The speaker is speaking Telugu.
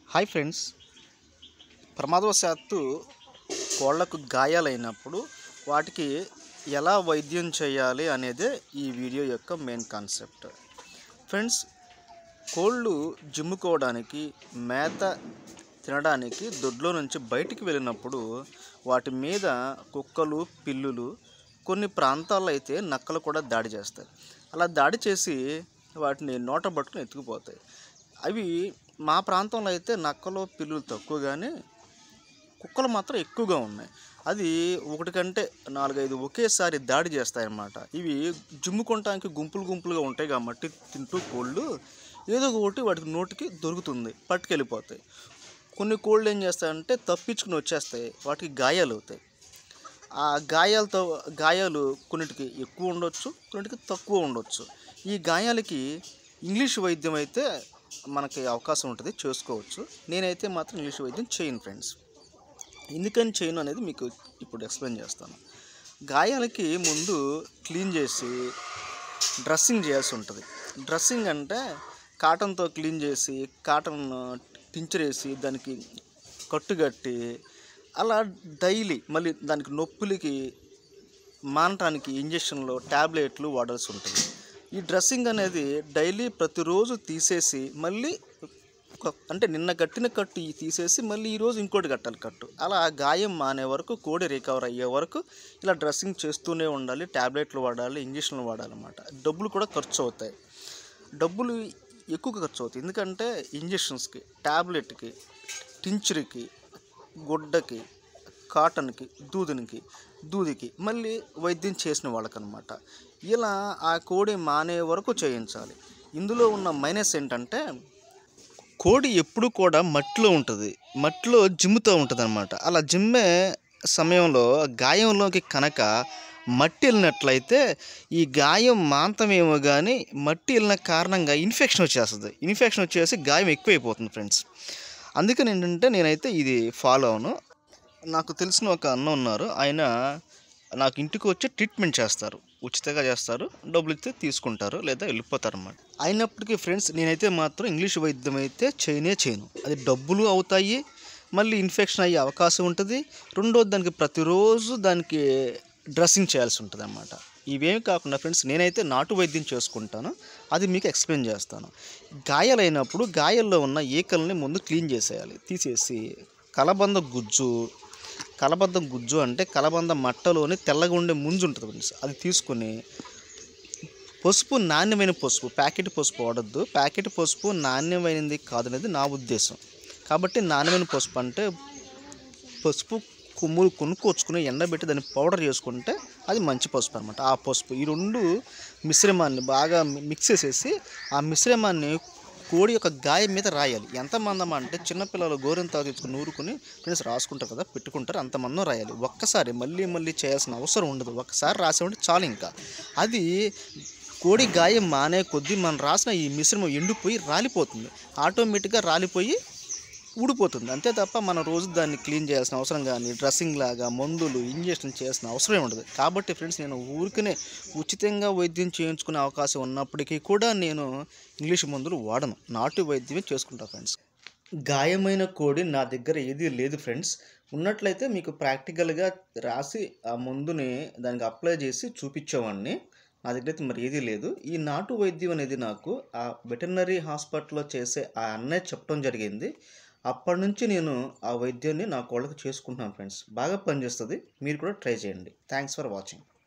హాయ్ ఫ్రెండ్స్ ప్రమాదవశాత్తు కోళ్లకు గాయాలైనప్పుడు వాటికి ఎలా వైద్యం చేయాలి అనేదే ఈ వీడియో యొక్క మెయిన్ కాన్సెప్ట్ ఫ్రెండ్స్ కోళ్ళు జిమ్ముకోవడానికి మేత తినడానికి దొడ్లో నుంచి బయటికి వెళ్ళినప్పుడు వాటి మీద కుక్కలు పిల్లులు కొన్ని ప్రాంతాల్లో అయితే నక్కలు కూడా దాడి చేస్తాయి అలా దాడి చేసి వాటిని నోట పట్టుకుని ఎత్తుకుపోతాయి అవి మా ప్రాంతంలో అయితే నక్కలు పిల్లులు తక్కువ కానీ కుక్కలు మాత్రం ఎక్కువగా ఉన్నాయి అది ఒకటి కంటే నాలుగైదు ఒకేసారి దాడి చేస్తాయన్నమాట ఇవి జిమ్ముకోవటానికి గుంపులు గుంపులుగా ఉంటాయి కాబట్టి తింటూ కోళ్ళు ఏదో ఒకటి వాటికి నోటికి దొరుకుతుంది పట్టుకెళ్ళిపోతాయి కొన్ని కోళ్ళు ఏం చేస్తాయంటే తప్పించుకుని వచ్చేస్తాయి వాటికి గాయాలు అవుతాయి ఆ గాయాలతో గాయాలు కొన్నిటికి ఎక్కువ ఉండొచ్చు కొన్నిటికి తక్కువ ఉండొచ్చు ఈ గాయాలకి ఇంగ్లీష్ వైద్యం అయితే మనకి అవకాశం ఉంటుంది చేసుకోవచ్చు నేనైతే మాత్రం ఇంగ్లీష్ వైద్యం చేయను ఫ్రెండ్స్ ఎందుకని చేయను అనేది మీకు ఇప్పుడు ఎక్స్ప్లెయిన్ చేస్తాను గాయాలకి ముందు క్లీన్ చేసి డ్రెస్సింగ్ చేయాల్సి ఉంటుంది డ్రెస్సింగ్ అంటే కాటన్తో క్లీన్ చేసి కాటన్ టించర్ వేసి దానికి కట్టుగట్టి అలా డైలీ మళ్ళీ దానికి నొప్పులకి మానటానికి ఇంజక్షన్లు ట్యాబ్లెట్లు వాడాల్సి ఉంటుంది ఈ డ్రెస్సింగ్ అనేది డైలీ ప్రతిరోజు తీసేసి మళ్ళీ ఒక- అంటే నిన్న కట్టిన కట్టు ఈ తీసేసి మళ్ళీ ఈరోజు ఇంకోటి కట్టాలి కట్టు అలా ఆ గాయం మానే వరకు కోడి రికవర్ అయ్యే వరకు ఇలా డ్రెస్సింగ్ చేస్తూనే ఉండాలి ట్యాబ్లెట్లు వాడాలి ఇంజక్షన్లు వాడాలన్నమాట డబ్బులు కూడా ఖర్చు అవుతాయి డబ్బులు ఎక్కువ ఖర్చు అవుతాయి ఎందుకంటే ఇంజక్షన్స్కి ట్యాబ్లెట్కి టించర్కి గుడ్డకి కాటన్కి దూదునికి దూదికి మళ్ళీ వైద్యం చేసిన వాళ్ళకనమాట ఇలా ఆ కోడి మానే వరకు చేయించాలి ఇందులో ఉన్న మైనస్ ఏంటంటే కోడి ఎప్పుడు కూడా మట్టిలో ఉంటుంది మట్టిలో జిమ్ముతూ ఉంటుంది అనమాట అలా జిమ్మే సమయంలో గాయంలోకి కనుక మట్టి వెళ్ళినట్లయితే ఈ గాయం మాంతమేమో కానీ మట్టి వెళ్ళిన కారణంగా ఇన్ఫెక్షన్ వచ్చేస్తుంది ఇన్ఫెక్షన్ వచ్చేసి గాయం ఎక్కువైపోతుంది ఫ్రెండ్స్ అందుకని ఏంటంటే నేనైతే ఇది ఫాలో అవను నాకు తెలిసిన ఒక అన్న ఉన్నారు ఆయన నాకు ఇంటికి వచ్చి ట్రీట్మెంట్ చేస్తారు ఉచితంగా చేస్తారు డబ్బులు ఇస్తే తీసుకుంటారు లేదా వెళ్ళిపోతారు అన్నమాట అయినప్పటికీ ఫ్రెండ్స్ నేనైతే మాత్రం ఇంగ్లీష్ వైద్యం అయితే చేయనే చేయను అది డబ్బులు అవుతాయి మళ్ళీ ఇన్ఫెక్షన్ అయ్యే అవకాశం ఉంటుంది రెండోది దానికి ప్రతిరోజు దానికి డ్రెస్సింగ్ చేయాల్సి ఉంటుంది అన్నమాట ఇవేమి కాకుండా ఫ్రెండ్స్ నేనైతే నాటు వైద్యం చేసుకుంటాను అది మీకు ఎక్స్ప్లెయిన్ చేస్తాను గాయాలైనప్పుడు గాయాల్లో ఉన్న ఈకల్ని ముందు క్లీన్ చేసేయాలి తీసేసి కలబంద గుజ్జు కలబంద గుజ్జు అంటే కలబంద మట్టలోని తెల్లగా ఉండే ముంజు ఉంటుంది ఫ్రెండ్స్ అది తీసుకొని పసుపు నాణ్యమైన పసుపు ప్యాకెట్ పసుపు వాడద్దు ప్యాకెట్ పసుపు నాణ్యమైనది కాదనేది నా ఉద్దేశం కాబట్టి నాణ్యమైన పసుపు అంటే పసుపు కొమ్ములు కొనుక్కొచ్చుకుని ఎండబెట్టి దాన్ని పౌడర్ చేసుకుంటే అది మంచి పసుపు అనమాట ఆ పసుపు ఈ రెండు మిశ్రమాన్ని బాగా మి- మిక్స్ చేసేసి ఆ మిశ్రమాన్ని కోడి యొక్క గాయం మీద రాయాలి ఎంత మందం అంటే చిన్నపిల్లలు గోరింత తెచ్చుకుని నూరుకుని ఫ్రెండ్స్ రాసుకుంటారు కదా పెట్టుకుంటారు అంత మందం రాయాలి ఒక్కసారి మళ్ళీ మళ్ళీ చేయాల్సిన అవసరం ఉండదు ఒక్కసారి రాసేవంటే చాలు ఇంకా అది కోడి గాయం మానే కొద్దీ మనం రాసిన ఈ మిశ్రమం ఎండిపోయి రాలిపోతుంది ఆటోమేటిక్గా రాలిపోయి ఊడిపోతుంది అంతే తప్ప మనం రోజు దాన్ని క్లీన్ చేయాల్సిన అవసరం కానీ డ్రెస్సింగ్ లాగా మందులు ఇంజక్షన్ చేయాల్సిన అవసరం ఉండదు కాబట్టి ఫ్రెండ్స్ నేను ఊరికనే ఉచితంగా వైద్యం చేయించుకునే అవకాశం ఉన్నప్పటికీ కూడా నేను ఇంగ్లీష్ మందులు వాడను నాటు వైద్యమే చేసుకుంటాను ఫ్రెండ్స్ గాయమైన కోడి నా దగ్గర ఏది లేదు ఫ్రెండ్స్ ఉన్నట్లయితే మీకు ప్రాక్టికల్గా రాసి ఆ మందుని దానికి అప్లై చేసి చూపించేవాడిని నా దగ్గర అయితే మరి ఏదీ లేదు ఈ నాటు వైద్యం అనేది నాకు ఆ వెటర్నరీ హాస్పిటల్లో చేసే ఆ అన్నయ్య చెప్పడం జరిగింది అప్పటి నుంచి నేను ఆ వైద్యాన్ని నా కోళ్ళకి చేసుకుంటున్నాను ఫ్రెండ్స్ బాగా పనిచేస్తుంది మీరు కూడా ట్రై చేయండి థ్యాంక్స్ ఫర్ వాచింగ్